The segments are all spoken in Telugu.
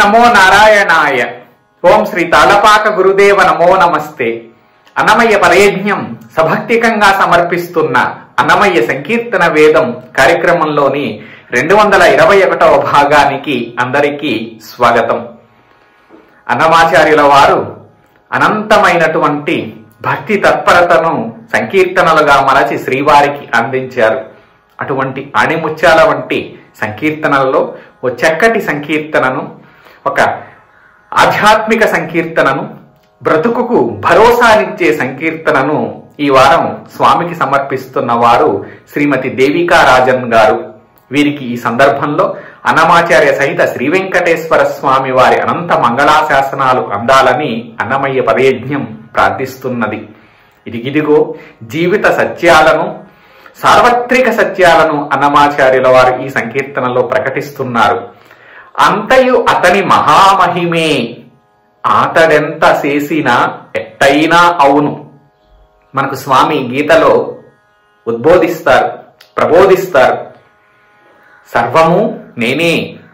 నమో నారాయణాయ ఓం శ్రీ తాళపాక గురుదేవ నమో నమస్తే అన్నమయ్య పరయజ్ఞం సభక్తికంగా సమర్పిస్తున్న అన్నమయ్య సంకీర్తన వేదం కార్యక్రమంలోని రెండు వందల ఇరవై ఒకటవ భాగానికి అందరికీ స్వాగతం అన్నమాచార్యుల వారు అనంతమైనటువంటి భక్తి తత్పరతను సంకీర్తనలుగా మలచి శ్రీవారికి అందించారు అటువంటి అణిముత్యాల వంటి సంకీర్తనలలో ఓ చక్కటి సంకీర్తనను ఒక ఆధ్యాత్మిక సంకీర్తనను బ్రతుకుకు భరోసానిచ్చే సంకీర్తనను ఈ వారం స్వామికి సమర్పిస్తున్న వారు శ్రీమతి దేవికా రాజన్ గారు వీరికి ఈ సందర్భంలో అన్నమాచార్య సహిత శ్రీ వెంకటేశ్వర స్వామి వారి అనంత మంగళాశాసనాలు అందాలని అన్నమయ్య పదయజ్ఞం ప్రార్థిస్తున్నది ఇదిగిదిగో జీవిత సత్యాలను సార్వత్రిక సత్యాలను అన్నమాచార్యుల వారు ఈ సంకీర్తనలో ప్రకటిస్తున్నారు అంతయు అతని మహామహిమే ఆతడెంత చేసినా ఎట్టయినా అవును మనకు స్వామి గీతలో ఉద్బోధిస్తారు ప్రబోధిస్తారు సర్వము నేనే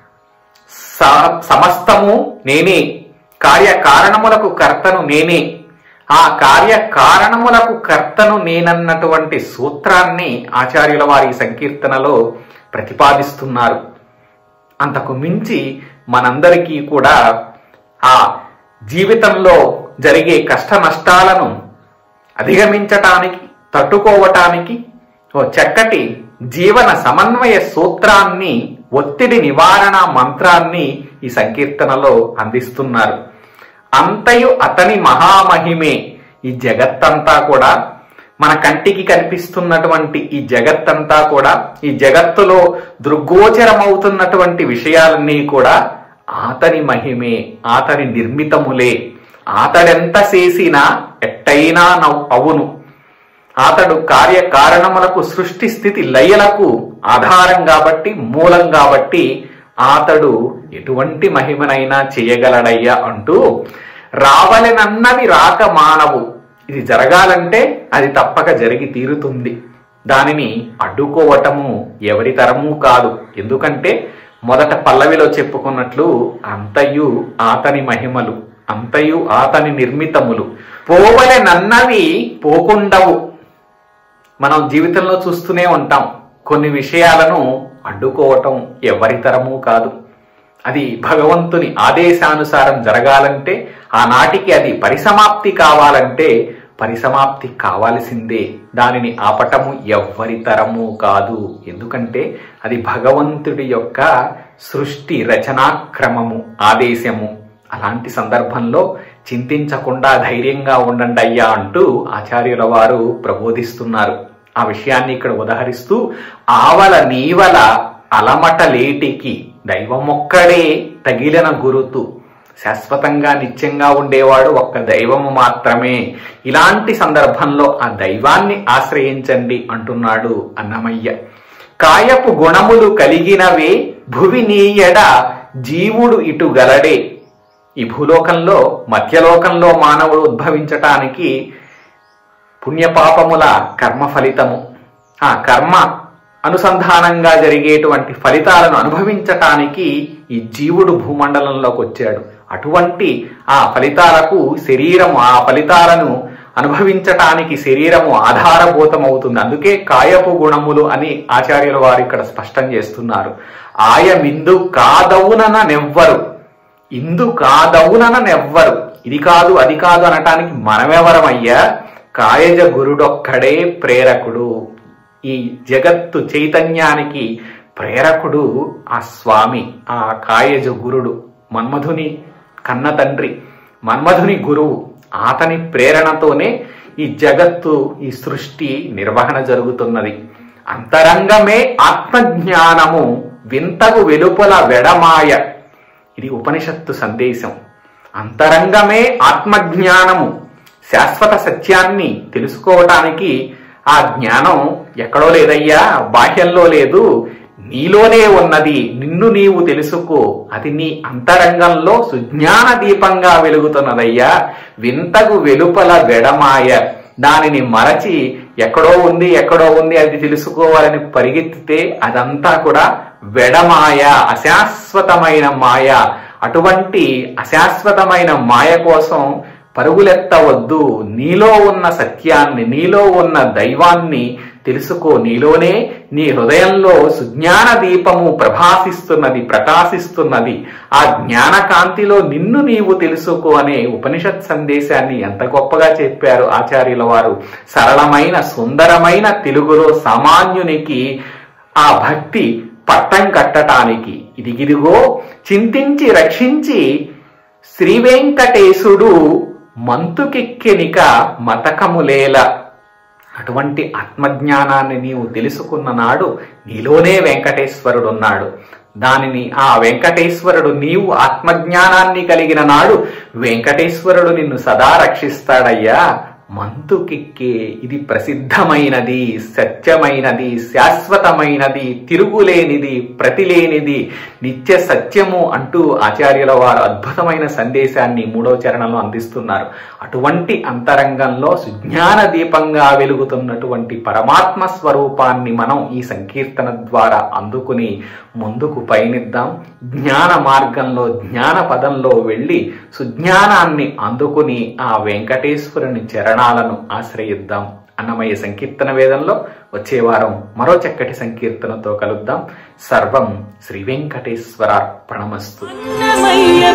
స- సమస్తము నేనే కార్యకారణములకు కర్తను నేనే ఆ కార్యకారణములకు కర్తను నేనన్నటువంటి సూత్రాన్ని ఆచార్యుల వారి ఈ సంకీర్తనలో ప్రతిపాదిస్తున్నారు అంతకు మించి మనందరికీ కూడా ఆ జీవితంలో జరిగే కష్ట నష్టాలను అధిగమించటానికి తట్టుకోవటానికి ఓ చక్కటి జీవన సమన్వయ సూత్రాన్ని ఒత్తిడి నివారణ మంత్రాన్ని ఈ సంకీర్తనలో అందిస్తున్నారు అంతయు అతని మహామహిమే ఈ జగత్తంతా కూడా మన కంటికి కనిపిస్తున్నటువంటి ఈ జగత్తంతా కూడా ఈ జగత్తులో దృగ్గోచరమవుతున్నటువంటి విషయాలన్నీ కూడా ఆతని మహిమే ఆతని నిర్మితములే ఆతడెంత చేసినా ఎట్టయినా నవ్- అవును అతడు కార్యకారణములకు సృష్టి స్థితి లయలకు ఆధారం కాబట్టి మూలం కాబట్టి అతడు ఎటువంటి మహిమనైనా చేయగలడయ్యా అంటూ రావలెనన్నవి రాక మానవు ఇది జరగాలంటే అది తప్పక జరిగి తీరుతుంది దానిని అడ్డుకోవటము ఎవరి తరము కాదు ఎందుకంటే మొదట పల్లవిలో చెప్పుకున్నట్లు అంతయు ఆతని మహిమలు అంతయు ఆతని నిర్మితములు పోవలెనన్నవి పోకుండవు మనం జీవితంలో చూస్తూనే ఉంటాం కొన్ని విషయాలను అడ్డుకోవటం ఎవరి తరము కాదు అది భగవంతుని ఆదేశానుసారం జరగాలంటే ఆనాటికి అది పరిసమాప్తి కావాలంటే పరిసమాప్తి కావాల్సిందే దానిని ఆపటము ఎవ్వరి తరము కాదు ఎందుకంటే అది భగవంతుడి యొక్క సృష్టి రచనాక్రమము ఆదేశము అలాంటి సందర్భంలో చింతించకుండా ధైర్యంగా ఉండండి అయ్యా అంటూ ఆచార్యుల వారు ప్రబోధిస్తున్నారు ఆ విషయాన్ని ఇక్కడ ఉదహరిస్తూ ఆవల నీవల అలమట లేటికి దైవమొక్కడే తగిలిన గురుతు శాశ్వతంగా నిత్యంగా ఉండేవాడు ఒక్క దైవము మాత్రమే ఇలాంటి సందర్భంలో ఆ దైవాన్ని ఆశ్రయించండి అంటున్నాడు అన్నమయ్య కాయపు గుణములు కలిగినవే భువి నీయడ జీవుడు ఇటు గలడే ఈ భూలోకంలో మధ్యలోకంలో మానవుడు ఉద్భవించటానికి పుణ్యపాపముల కర్మ ఫలితము ఆ కర్మ అనుసంధానంగా జరిగేటువంటి ఫలితాలను అనుభవించటానికి ఈ జీవుడు భూమండలంలోకి వచ్చాడు అటువంటి ఆ ఫలితాలకు శరీరము ఆ ఫలితాలను అనుభవించటానికి శరీరము ఆధారభూతమవుతుంది అందుకే కాయపు గుణములు అని ఆచార్యుల వారు ఇక్కడ స్పష్టం చేస్తున్నారు ఆయమిందు కాదవునన నెవ్వరు ఇందు కాదవుననెవ్వరు ఇది కాదు అది కాదు అనటానికి మనమెవరమయ్యా కాయజ గురుడొక్కడే ప్రేరకుడు ఈ జగత్తు చైతన్యానికి ప్రేరకుడు ఆ స్వామి ఆ కాయజ గురుడు మన్మధుని కన్న తండ్రి మన్మధుని గురువు అతని ప్రేరణతోనే ఈ జగత్తు ఈ సృష్టి నిర్వహణ జరుగుతున్నది అంతరంగమే ఆత్మజ్ఞానము వింతగు వెలుపల వెడమాయ ఇది ఉపనిషత్తు సందేశం అంతరంగమే ఆత్మజ్ఞానము శాశ్వత సత్యాన్ని తెలుసుకోవటానికి ఆ జ్ఞానం ఎక్కడో లేదయ్యా బాహ్యంలో లేదు నీలోనే ఉన్నది నిన్ను నీవు తెలుసుకో అది నీ అంతరంగంలో సుజ్ఞాన దీపంగా వెలుగుతున్నదయ్యా వింతగు వెలుపల వెడమాయ దానిని మరచి ఎక్కడో ఉంది ఎక్కడో ఉంది అది తెలుసుకోవాలని పరిగెత్తితే అదంతా కూడా వెడమాయ అశాశ్వతమైన మాయ అటువంటి అశాశ్వతమైన మాయ కోసం పరుగులెత్తవద్దు నీలో ఉన్న సత్యాన్ని నీలో ఉన్న దైవాన్ని తెలుసుకో నీలోనే నీ హృదయంలో సుజ్ఞాన దీపము ప్రభాసిస్తున్నది ప్రకాశిస్తున్నది ఆ జ్ఞాన కాంతిలో నిన్ను నీవు తెలుసుకో అనే ఉపనిషత్ సందేశాన్ని ఎంత గొప్పగా చెప్పారు ఆచార్యుల వారు సరళమైన సుందరమైన తెలుగులో సామాన్యునికి ఆ భక్తి పట్టం కట్టటానికి ఇదిగిదిగో చింతించి రక్షించి శ్రీ వెంకటేశుడు మంతుకెక్కెనిక మతకములేల అటువంటి ఆత్మజ్ఞానాన్ని నీవు తెలుసుకున్న నాడు నీలోనే వెంకటేశ్వరుడు ఉన్నాడు దానిని ఆ వెంకటేశ్వరుడు నీవు ఆత్మజ్ఞానాన్ని కలిగిన నాడు వెంకటేశ్వరుడు నిన్ను సదా రక్షిస్తాడయ్యా మంతుకిక్కే ఇది ప్రసిద్ధమైనది సత్యమైనది శాశ్వతమైనది తిరుగులేనిది ప్రతిలేనిది నిత్య సత్యము అంటూ ఆచార్యుల వారు అద్భుతమైన సందేశాన్ని మూడవ చరణంలో అందిస్తున్నారు అటువంటి అంతరంగంలో సుజ్ఞాన దీపంగా వెలుగుతున్నటువంటి పరమాత్మ స్వరూపాన్ని మనం ఈ సంకీర్తన ద్వారా అందుకుని ముందుకు పయనిద్దాం జ్ఞాన మార్గంలో జ్ఞాన పదంలో వెళ్ళి సుజ్ఞానాన్ని అందుకుని ఆ వెంకటేశ్వరుని చరణాలను ఆశ్రయిద్దాం అన్నమయ్య సంకీర్తన వేదంలో వచ్చే వారం మరో చక్కటి సంకీర్తనతో కలుద్దాం సర్వం శ్రీ వెంకటేశ్వరార్పణమస్తు అన్నమయ్య